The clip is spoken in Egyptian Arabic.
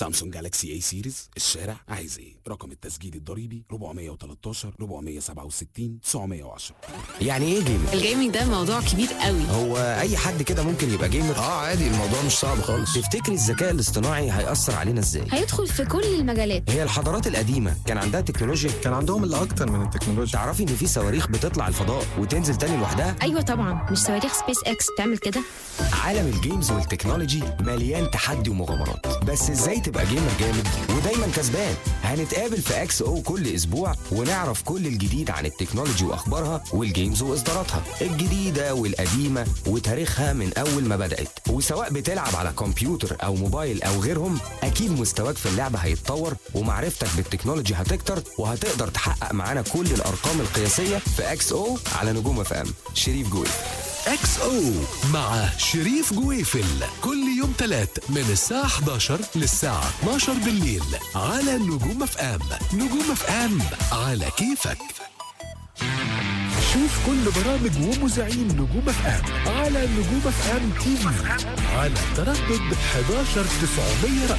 سامسونج جالاكسي اي سيريز الشارع عايز ايه رقم التسجيل الضريبي 413 467 910 يعني ايه جيمر؟ الجيمنج ده موضوع كبير قوي هو اي حد كده ممكن يبقى جيمر؟ اه عادي الموضوع مش صعب خالص تفتكري الذكاء الاصطناعي هيأثر علينا ازاي؟ هيدخل في كل المجالات هي الحضارات القديمة كان عندها تكنولوجيا كان عندهم اللي اكتر من التكنولوجيا تعرفي ان في صواريخ بتطلع الفضاء وتنزل تاني لوحدها؟ ايوه طبعا مش صواريخ سبيس اكس بتعمل كده عالم الجيمز والتكنولوجي مليان تحدي ومغامرات بس ازاي تبقى جيمر جامد ودايما كسبان هنتقابل في اكس او كل اسبوع ونعرف كل الجديد عن التكنولوجي واخبارها والجيمز واصداراتها الجديده والقديمه وتاريخها من اول ما بدات وسواء بتلعب على كمبيوتر او موبايل او غيرهم اكيد مستواك في اللعبه هيتطور ومعرفتك بالتكنولوجي هتكتر وهتقدر تحقق معانا كل الارقام القياسيه في اكس او على نجوم اف ام شريف جوي اكس او مع شريف جويفل كل يوم تلات من الساعة 11 للساعة 12 بالليل على نجوم اف ام نجوم اف ام على كيفك شوف كل برامج ومذيعين نجوم اف ام على نجوم اف ام تي في على تردد 11 900